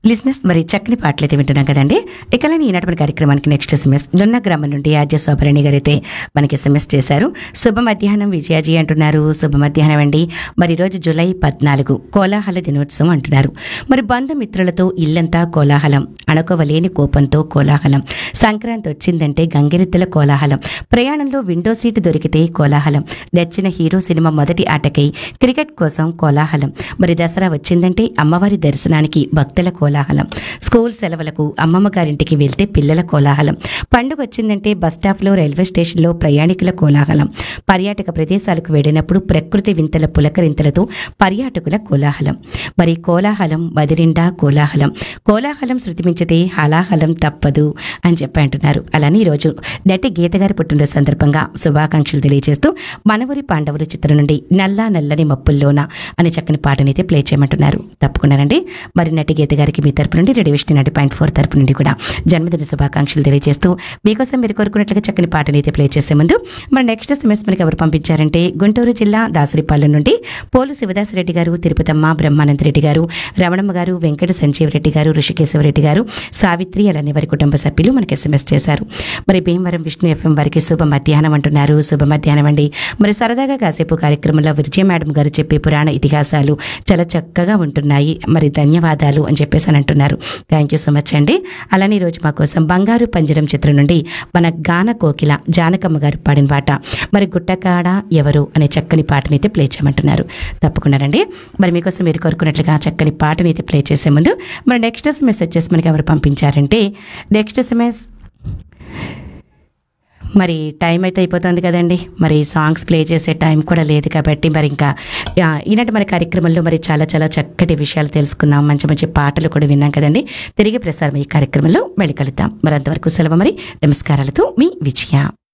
లిజినెస్ మరి చక్కని పాటలు అయితే వింటున్నాం కదండి ఇకలని ఈనాటి మన కార్యక్రమానికి నెక్స్ట్ ఎస్ఎంఎస్ లున్న గ్రామం నుండి ఆద్య శోభరణి గారు అయితే మనకి ఎస్ఎంఎస్ చేశారు శుభ మధ్యాహ్నం విజయాజీ అంటున్నారు శుభ మధ్యాహ్నం అండి మరి ఈరోజు జూలై పద్నాలుగు కోలాహల దినోత్సవం అంటున్నారు మరి బంధుమిత్రులతో ఇల్లంతా కోలాహలం అణుకోవలేని కోపంతో కోలాహలం సంక్రాంతి వచ్చిందంటే గంగిరెద్దుల కోలాహలం ప్రయాణంలో విండో సీటు దొరికితే కోలాహలం నచ్చిన హీరో సినిమా మొదటి ఆటకై క్రికెట్ కోసం కోలాహలం మరి దసరా వచ్చిందంటే అమ్మవారి దర్శనానికి భక్తుల కోలాహలం స్కూల్ సెలవులకు అమ్మమ్మ గారింటికి వెళ్తే పిల్లల కోలాహలం పండుగ వచ్చిందంటే బస్టాప్లో రైల్వే స్టేషన్లో ప్రయాణికుల కోలాహలం పర్యాటక ప్రదేశాలకు వెళ్ళినప్పుడు ప్రకృతి వింతల పులకరింతలతో పర్యాటకుల కోలాహలం మరి కోలాహలం బదిరిండా కోలాహలం కోలాహలం శృతిమించితే హలాహలం తప్పదు అని చెప్పి అంటున్నారు అలానే ఈరోజు నటి గీత గారి పుట్టినరోజు సందర్భంగా శుభాకాంక్షలు తెలియజేస్తూ మనవరి పాండవులు చిత్రం నుండి నల్లా నల్లని మప్పుల్లోన అనే చక్కని పాటనైతే ప్లే చేయమంటున్నారు తప్పకుండానండి మరి నటి గీత గారికి మీ తరపు నుండి రెడీ విష్ణు నటి పాయింట్ ఫోర్ తరపు నుండి కూడా జన్మదిన శుభాకాంక్షలు తెలియజేస్తూ మీకోసం మీరు కోరుకున్నట్లుగా చక్కని పాటనైతే ప్లే చేసే ముందు మరి నెక్స్ట్ ఎస్ఎంఎస్ మనకి ఎవరు పంపించారంటే గుంటూరు జిల్లా దాసరిపాలెం నుండి పోలు శివదాసరెడ్డి గారు తిరుపతమ్మ బ్రహ్మానంద రెడ్డి గారు రమణమ్మ గారు వెంకట సంజీవ్ రెడ్డి గారు ఋషికేశవరెడ్డి గారు సావిత్రి అలానే వారి కుటుంబ సభ్యులు మనకి ఎస్ఎంఎస్ చేశారు మరి భీమవరం విష్ణు ఎఫ్ఎం వారికి శుభ మధ్యాహ్నం అంటున్నారు శుభ మధ్యాహ్నం అండి మరి సరదాగా కాసేపు కార్యక్రమంలో విజయ మేడం గారు చెప్పే పురాణ ఇతిహాసాలు చాలా చక్కగా ఉంటున్నాయి మరి ధన్యవాదాలు అని చెప్పేసి అని అంటున్నారు థ్యాంక్ యూ సో మచ్ అండి అలానే ఈరోజు మా కోసం బంగారు పంజరం చిత్రం నుండి మన గాన కోకిల జానకమ్మ గారు పాడిన పాట మరి గుట్టకాడ ఎవరు అనే చక్కని పాటనైతే ప్లే చేయమంటున్నారు తప్పకుండానండి మరి మీకోసం మీరు కోరుకున్నట్లుగా చక్కని పాటనైతే ప్లే చేసే ముందు మరి నెక్స్ట్ ఎస్ఎంఎస్ వచ్చేసి మనకి ఎవరు పంపించారంటే నెక్స్ట్ ఎస్ఎంఎస్ మరి టైం అయితే అయిపోతుంది కదండి మరి సాంగ్స్ ప్లే చేసే టైం కూడా లేదు కాబట్టి మరి ఇంకా ఆ, ఈనాటి మన కార్యక్రమంలో మరి చాలా చాలా చక్కటి విషయాలు తెలుసుకున్నాం మంచి మంచి పాటలు కూడా విన్నాం కదండి తిరిగి ప్రసారం ఈ కార్యక్రమంలో వెళ్ళి కలుద్దాం మరి అంతవరకు సెలవు మరి నమస్కారాలతో మీ విజయ